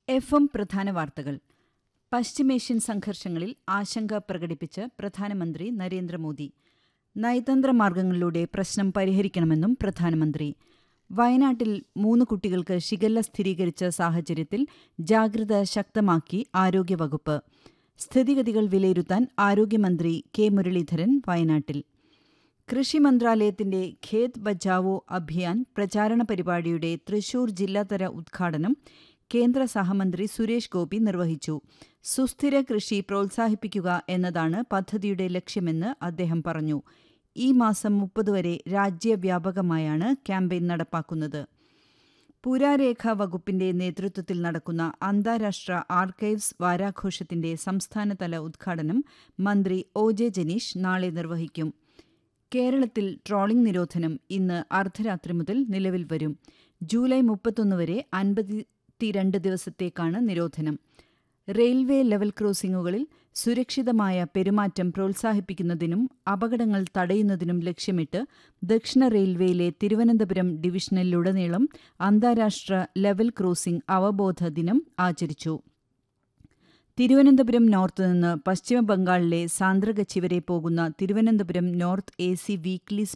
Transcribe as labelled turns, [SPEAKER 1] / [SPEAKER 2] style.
[SPEAKER 1] F M പ്രധാന വാർത്തകൾ പശ്ചിമേഷ്യൻ സംഘർഷങ്ങളിൽ ആശങ്ക പ്രകടിപ്പിച്ച് പ്രധാനമന്ത്രി നരേന്ദ്രമോദി നയതന്ത്ര മാർഗങ്ങളിലൂടെ പ്രശ്നം പരിഹരിക്കണമെന്നും പ്രധാനമന്ത്രി വയനാട്ടിൽ മൂന്ന് കുട്ടികൾക്ക് ഷിഗല്ല സ്ഥിരീകരിച്ച സാഹചര്യത്തിൽ ജാഗ്രത ശക്തമാക്കി ആരോഗ്യവകുപ്പ് സ്ഥിതിഗതികൾ വിലയിരുത്താൻ ആരോഗ്യമന്ത്രി കെ മുരളീധരൻ വയനാട്ടിൽ കൃഷി മന്ത്രാലയത്തിന്റെ ഖേത് ബച്ചാവോ അഭിയാൻ പ്രചാരണ പരിപാടിയുടെ തൃശൂർ ജില്ലാതല ഉദ്ഘാടനം കേന്ദ്ര സഹമന്ത്രി സുരേഷ് ഗോപി നിർവഹിച്ചു സുസ്ഥിര കൃഷി പ്രോത്സാഹിപ്പിക്കുക എന്നതാണ് പദ്ധതിയുടെ ലക്ഷ്യമെന്ന് അദ്ദേഹം പറഞ്ഞു ഈ മാസം മുപ്പത് വരെ രാജ്യവ്യാപകമായാണ് ക്യാമ്പയിൻ നടപ്പാക്കുന്നത് പുരാരേഖ വകുപ്പിന്റെ നേതൃത്വത്തിൽ നടക്കുന്ന അന്താരാഷ്ട്ര ആർക്കൈവ്സ് വാരാഘോഷത്തിന്റെ സംസ്ഥാനതല ഉദ്ഘാടനം മന്ത്രി ഒ ജെ ജനീഷ് നാളെ നിർവഹിക്കും കേരളത്തിൽ ട്രോളിംഗ് നിരോധനം ഇന്ന് അർദ്ധരാത്രി മുതൽ നിലവിൽ വരും ജൂലൈ മുപ്പത്തൊന്ന് വരെ അൻപത്തിരണ്ട് ദിവസത്തേക്കാണ് നിരോധനം റെയിൽവേ ലെവൽ ക്രോസിംഗുകളിൽ സുരക്ഷിതമായ പെരുമാറ്റം പ്രോത്സാഹിപ്പിക്കുന്നതിനും അപകടങ്ങൾ തടയുന്നതിനും ലക്ഷ്യമിട്ട് ദക്ഷിണ റെയിൽവേയിലെ തിരുവനന്തപുരം ഡിവിഷനിലുടനീളം അന്താരാഷ്ട്ര ലെവൽ ക്രോസിംഗ് അവബോധ ദിനം ആചരിച്ചു തിരുവനന്തപുരം നോർത്ത് നിന്ന് പശ്ചിമബംഗാളിലെ സാന്ദ്രഗച്ചി വരെ പോകുന്ന Thiruvananthapuram north A C weekly